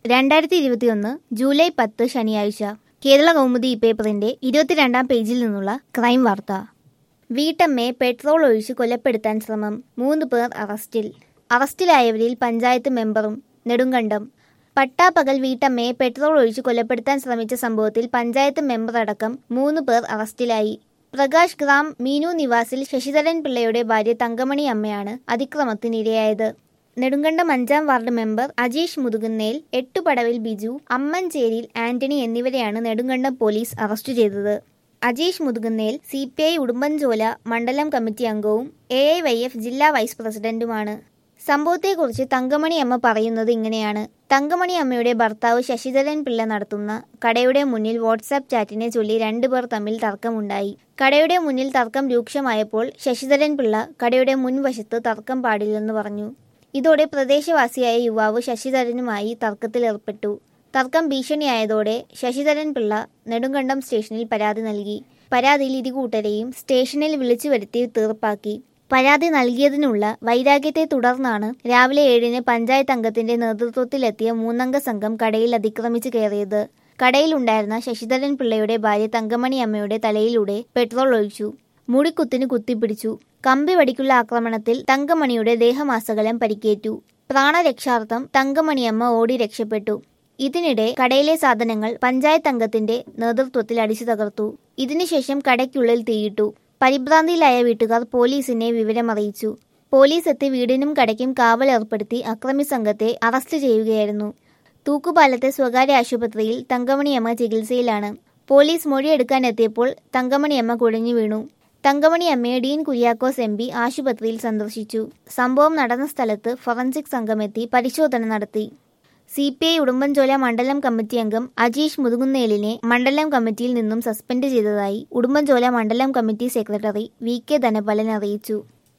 രണ്ടായിരത്തി ഇരുപത്തിയൊന്ന് ജൂലൈ പത്ത് ശനിയാഴ്ച കേരള കൗമുദി പേപ്പറിന്റെ ഇരുപത്തിരണ്ടാം പേജിൽ നിന്നുള്ള ക്രൈം വാർത്ത വീട്ടമ്മയെ പെട്രോൾ ഒഴിച്ച് കൊലപ്പെടുത്താൻ ശ്രമം മൂന്ന് പേർ അറസ്റ്റിൽ അറസ്റ്റിലായവരിൽ പഞ്ചായത്ത് മെമ്പറും നെടുങ്കണ്ടം പട്ടാപ്പകൽ വീട്ടമ്മയെ പെട്രോൾ ഒഴിച്ച് കൊലപ്പെടുത്താൻ ശ്രമിച്ച സംഭവത്തിൽ പഞ്ചായത്ത് മെമ്പർ അടക്കം മൂന്ന് പേർ അറസ്റ്റിലായി പ്രകാശ് ഗ്രാം മീനു നിവാസിൽ ശശിധരൻ പിള്ളയുടെ ഭാര്യ തങ്കമണി അമ്മയാണ് അതിക്രമത്തിനിരയായത് നെടുങ്കണ്ടം അഞ്ചാം വാർഡ് മെമ്പർ അജീഷ് മുതുകുന്നേൽ എട്ടുപടവിൽ ബിജു അമ്മഞ്ചേരിയിൽ ആന്റണി എന്നിവരെയാണ് നെടുങ്കണ്ടം പോലീസ് അറസ്റ്റ് ചെയ്തത് Ajeesh Muthukunnel C P I Udumbanchola മണ്ഡലം കമ്മിറ്റി അംഗവും എ ഐ വൈ എഫ് ജില്ലാ വൈസ് പ്രസിഡന്റുമാണ് സംഭവത്തെക്കുറിച്ച് തങ്കമണി അമ്മ പറയുന്നത് ഇങ്ങനെയാണ് തങ്കമണി അമ്മയുടെ ഭർത്താവ് ശശിധരൻ പിള്ള നടത്തുന്ന കടയുടെ മുന്നിൽ വാട്സാപ്പ് ചാറ്റിനെ ചൊല്ലി രണ്ടുപേർ തമ്മിൽ തർക്കമുണ്ടായി കടയുടെ മുന്നിൽ തർക്കം രൂക്ഷമായപ്പോൾ ശശിധരൻ പിള്ള കടയുടെ മുൻവശത്ത് തർക്കം പാടില്ലെന്ന് പറഞ്ഞു ഇതോടെ പ്രദേശവാസിയായ യുവാവ് ശശിധരനുമായി തർക്കത്തിലേർപ്പെട്ടു തർക്കം ഭീഷണിയായതോടെ ശശിധരൻ പിള്ള നെടുങ്കണ്ടം സ്റ്റേഷനിൽ പരാതി നൽകി പരാതിയിൽ ഇരുകൂട്ടരെയും സ്റ്റേഷനിൽ വിളിച്ചു വരുത്തി തീർപ്പാക്കി പരാതി നൽകിയതിനുള്ള വൈരാഗ്യത്തെ തുടർന്നാണ് രാവിലെ ഏഴിന് പഞ്ചായത്ത് അംഗത്തിന്റെ നേതൃത്വത്തിലെത്തിയ മൂന്നംഗ സംഘം കടയിൽ അതിക്രമിച്ചു കയറിയത് കടയിലുണ്ടായിരുന്ന ശശിധരൻ പിള്ളയുടെ ഭാര്യ തങ്കമണി അമ്മയുടെ തലയിലൂടെ പെട്രോൾ ഒഴിച്ചു മുടിക്കുത്തിന് കുത്തിപ്പിടിച്ചു കമ്പി വടിക്കുള്ള ആക്രമണത്തിൽ തങ്കമണിയുടെ ദേഹമാസകലം പരിക്കേറ്റു പ്രാണരക്ഷാർത്ഥം തങ്കമണിയമ്മ ഓടി രക്ഷപ്പെട്ടു ഇതിനിടെ കടയിലെ സാധനങ്ങൾ പഞ്ചായത്ത് അംഗത്തിന്റെ നേതൃത്വത്തിൽ അടിച്ചു തകർത്തു ഇതിനുശേഷം കടയ്ക്കുള്ളിൽ തീയിട്ടു പരിഭ്രാന്തിയിലായ വീട്ടുകാർ പോലീസിനെ വിവരമറിയിച്ചു പോലീസ് എത്തി വീടിനും കടയ്ക്കും കാവൽ ഏർപ്പെടുത്തി അക്രമി സംഘത്തെ അറസ്റ്റ് ചെയ്യുകയായിരുന്നു തൂക്കുപാലത്തെ സ്വകാര്യ ആശുപത്രിയിൽ തങ്കമണിയമ്മ ചികിത്സയിലാണ് പോലീസ് മൊഴിയെടുക്കാനെത്തിയപ്പോൾ തങ്കമണിയമ്മ കുഴഞ്ഞു വീണു തങ്കമണി അമ്മയെ ഡീൻ കുര്യാക്കോസ് എം പി ആശുപത്രിയിൽ സന്ദർശിച്ചു സംഭവം നടന്ന സ്ഥലത്ത് ഫോറൻസിക് സംഘമെത്തി പരിശോധന നടത്തി സി പി ഐ ഉടുമ്പൻചോല മണ്ഡലം കമ്മിറ്റി അംഗം അജീഷ് മുതുകുന്നേലിനെ മണ്ഡലം കമ്മിറ്റിയിൽ നിന്നും സസ്പെൻഡ് ചെയ്തതായി ഉടുമ്പൻചോല മണ്ഡലം committee secretary V K Dhanapalan അറിയിച്ചു